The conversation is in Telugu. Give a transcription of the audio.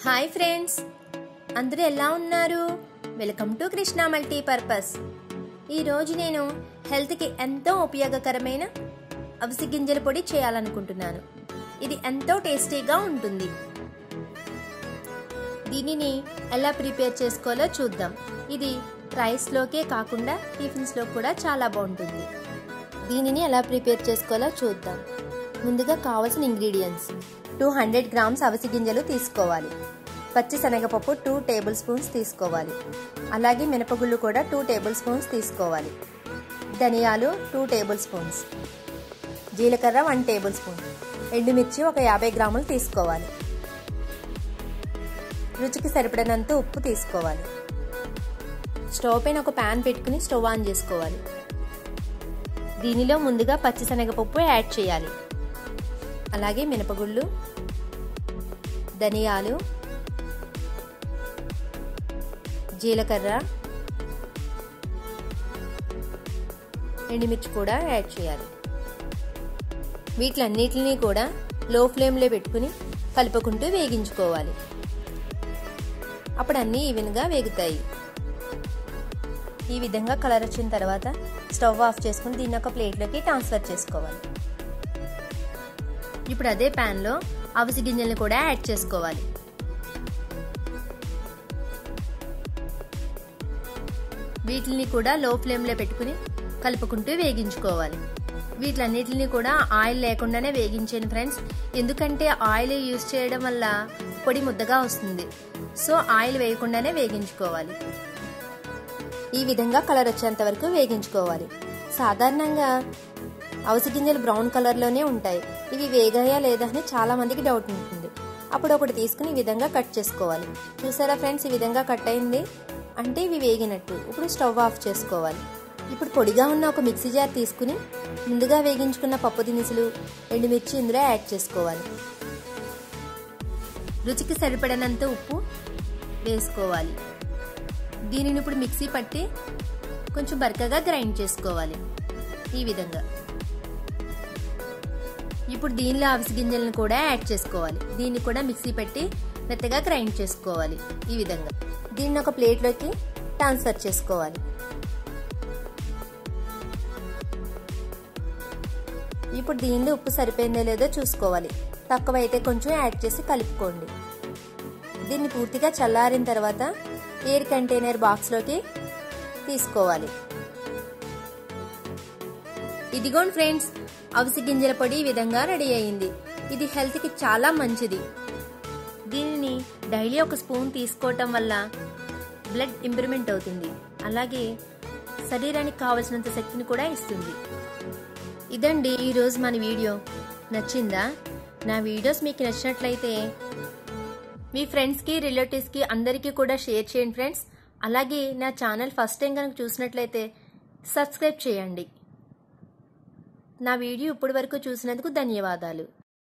హాయ్ ఫ్రెండ్స్ అందరూ ఎలా ఉన్నారు వెల్కమ్ టు కృష్ణ మల్టీపర్పస్ ఈరోజు నేను హెల్త్కి ఎంతో ఉపయోగకరమైన అవిసి గింజల పొడి చేయాలనుకుంటున్నాను ఇది ఎంతో టేస్టీగా ఉంటుంది దీనిని ఎలా ప్రిపేర్ చేసుకోవాలో చూద్దాం ఇది రైస్లోకే కాకుండా టిఫిన్స్లో కూడా చాలా బాగుంటుంది దీనిని ఎలా ప్రిపేర్ చేసుకోవాలో చూద్దాం ముందుగా కావాల్సిన ఇంగ్రీడియంట్స్ టూ హండ్రెడ్ గ్రామ్స్ అవిసి గింజలు తీసుకోవాలి పచ్చి శనగపప్పు టూ టేబుల్ స్పూన్స్ తీసుకోవాలి అలాగే మినపగుళ్ళు కూడా టూ టేబుల్ స్పూన్స్ తీసుకోవాలి ధనియాలు టూ టేబుల్ స్పూన్స్ జీలకర్ర వన్ టేబుల్ స్పూన్ ఎండుమిర్చి ఒక యాభై గ్రాములు తీసుకోవాలి రుచికి సరిపడినంత ఉప్పు తీసుకోవాలి స్టవ్ పైన ఒక ప్యాన్ పెట్టుకుని స్టవ్ ఆన్ చేసుకోవాలి దీనిలో ముందుగా పచ్చిశనగపప్పు యాడ్ చేయాలి అలాగే మినపగుళ్ళు ధనియాలు జీలకర్ర ఎండుమిర్చి కూడా యాడ్ చేయాలి వీటిలన్నిటిని కూడా లో ఫ్లేమ్లో పెట్టుకుని కలుపుకుంటూ వేగించుకోవాలి అప్పుడు అన్నీ ఈవెన్గా వేగుతాయి ఈ విధంగా కలర్ వచ్చిన తర్వాత స్టవ్ ఆఫ్ చేసుకుని దీన్ని ఒక ప్లేట్లోకి ట్రాన్స్ఫర్ చేసుకోవాలి ఇప్పుడు అదే ప్యాన్లో అవిసి గింజల్ని కూడా యాడ్ చేసుకోవాలి వీటిని కూడా లో ఫ్లేమ్లో పెట్టుకుని కలుపుకుంటూ వేగించుకోవాలి వీటిలన్నిటిని కూడా ఆయిల్ లేకుండానే వేగించాను ఫ్రెండ్స్ ఎందుకంటే ఆయిల్ యూజ్ చేయడం వల్ల పొడి ముద్దగా వస్తుంది సో ఆయిల్ వేయకుండానే వేగించుకోవాలి ఈ విధంగా కలర్ వచ్చేంత వరకు వేగించుకోవాలి సాధారణంగా అవిసి గింజలు బ్రౌన్ కలర్లోనే ఉంటాయి ఇవి వేగాయా లేదా అని చాలా మందికి డౌట్ ఉంటుంది అప్పుడు ఒకటి తీసుకుని ఈ విధంగా కట్ చేసుకోవాలి చూసారా ఫ్రెండ్స్ ఈ విధంగా కట్ అయింది అంటే ఇవి వేగినట్టు ఇప్పుడు స్టవ్ ఆఫ్ చేసుకోవాలి ఇప్పుడు పొడిగా ఉన్న ఒక మిక్సీ జార్ తీసుకుని ముందుగా వేగించుకున్న పప్పు దినుసులు ఎండుమిర్చి ఇందులో యాడ్ చేసుకోవాలి రుచికి సరిపడినంత ఉప్పు వేసుకోవాలి దీనిని ఇప్పుడు మిక్సీ పట్టి కొంచెం బరకగా గ్రైండ్ చేసుకోవాలి ఈ విధంగా ఇప్పుడు దీనిలో అవిసి గింజలను కూడా యాడ్ చేసుకోవాలి దీన్ని కూడా మిక్సీ పెట్టి మెత్తగా గ్రైండ్ చేసుకోవాలి ఈ విధంగా దీన్ని ఒక ప్లేట్లోకి ట్రాన్స్ఫర్ చేసుకోవాలి ఇప్పుడు దీనిలో ఉప్పు సరిపోయిందో లేదో చూసుకోవాలి తక్కువైతే కొంచెం యాడ్ చేసి కలుపుకోండి దీన్ని పూర్తిగా చల్లారిన తర్వాత ఎయిర్ కంటైనర్ బాక్స్లోకి తీసుకోవాలి ఇదిగోండి ఫ్రెండ్స్ అవిసి గింజల పొడి ఈ విధంగా రెడీ అయింది ఇది హెల్త్కి చాలా మంచిది దీనిని డైలీ ఒక స్పూన్ తీసుకోవటం వల్ల బ్లడ్ ఇంప్రూవ్మెంట్ అవుతుంది అలాగే శరీరానికి కావలసినంత శక్తిని కూడా ఇస్తుంది ఇదండి ఈరోజు మన వీడియో నచ్చిందా నా వీడియోస్ మీకు నచ్చినట్లయితే మీ ఫ్రెండ్స్కి రిలేటివ్స్కి అందరికీ కూడా షేర్ చేయండి ఫ్రెండ్స్ అలాగే నా ఛానల్ ఫస్ట్ టైం కనుక చూసినట్లయితే సబ్స్క్రైబ్ చేయండి నా వీడియో ఇప్పటి వరకు చూసినందుకు ధన్యవాదాలు